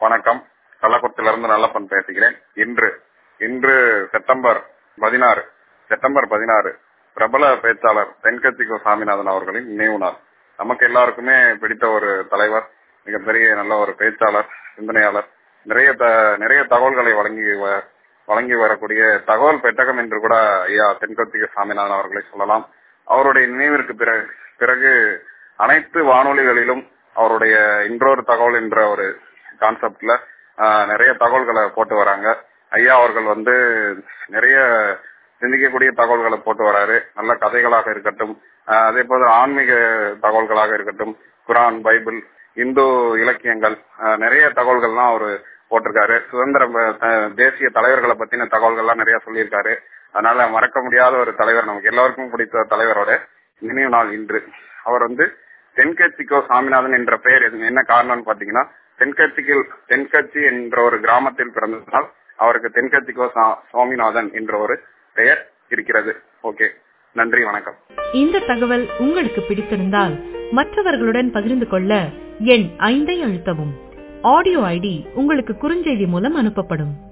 வணக்கம் கள்ளக்குறிச்சியிலிருந்து நல்லப்பன் பேசுகிறேன் இன்று இன்று செப்டம்பர் பதினாறு செப்டம்பர் பதினாறு பிரபல பேச்சாளர் தென்கட்சிகோ சாமிநாதன் அவர்களின் நினைவு நாள் நமக்கு எல்லாருக்குமே பிடித்த ஒரு தலைவர் மிகப்பெரிய நல்ல ஒரு பேச்சாளர் சிந்தனையாளர் நிறைய த- நிறைய தகவல்களை வழங்கி வ- வழங்கி வரக்கூடிய தகவல் பெட்டகம் என்று கூட ஐயா தென்கட்சிக சாமிநாதன் அவர்களை சொல்லலாம் அவருடைய நினைவிற்கு பிறகு பிறகு அனைத்து வானொலிகளிலும் அவருடைய இன்றொரு தகவல் என்ற ஒரு கான்செப்ட்ல நிறைய தகவல்களை போட்டு வராங்க ஐயா அவர்கள் வந்து நிறைய சிந்திக்கக்கூடிய தகவல்களை போட்டு வராரு நல்ல கதைகளாக இருக்கட்டும் ஆஹ் அதே போல ஆன்மீக தகவல்களாக இருக்கட்டும் குரான் பைபிள் இந்து இலக்கியங்கள் ஆஹ் நிறைய தகவல்கள்லாம் அவரு போட்டிருக்காரு சுதந்திர ப- த- தேசிய தலைவர்களை பத்தின தகவல்கள்லாம் நிறைய சொல்லியிருக்காரு அதனால மறக்க முடியாத ஒரு தலைவர் நமக்கு எல்லாருக்கும் பிடித்த தலைவரோட நினைவு நாள் இன்று அவர் வந்து தென்கட்சிக்கோ சாமிநாதன் என்ற பெயர் எது- என்ன காரணம்னு பாத்தீங்கன்னா தென்கட்சிக்கில் தென்கட்சி என்ற ஒரு கிராமத்தில் பிறந்ததால் அவருக்கு தென்கட்சிக்கோ சா- சுவாமிநாதன் என்ற ஒரு பெயர் இருக்கிறது ஓகே நன்றி வணக்கம் இந்த தகவல் உங்களுக்கு பிடித்திருந்தால் மற்றவர்களுடன் பகிர்ந்து கொள்ள எண் ஐந்தை அழுத்தவும் ஆடியோ ஐடி உங்களுக்கு குறுஞ்செய்தி மூலம் அனுப்பப்படும்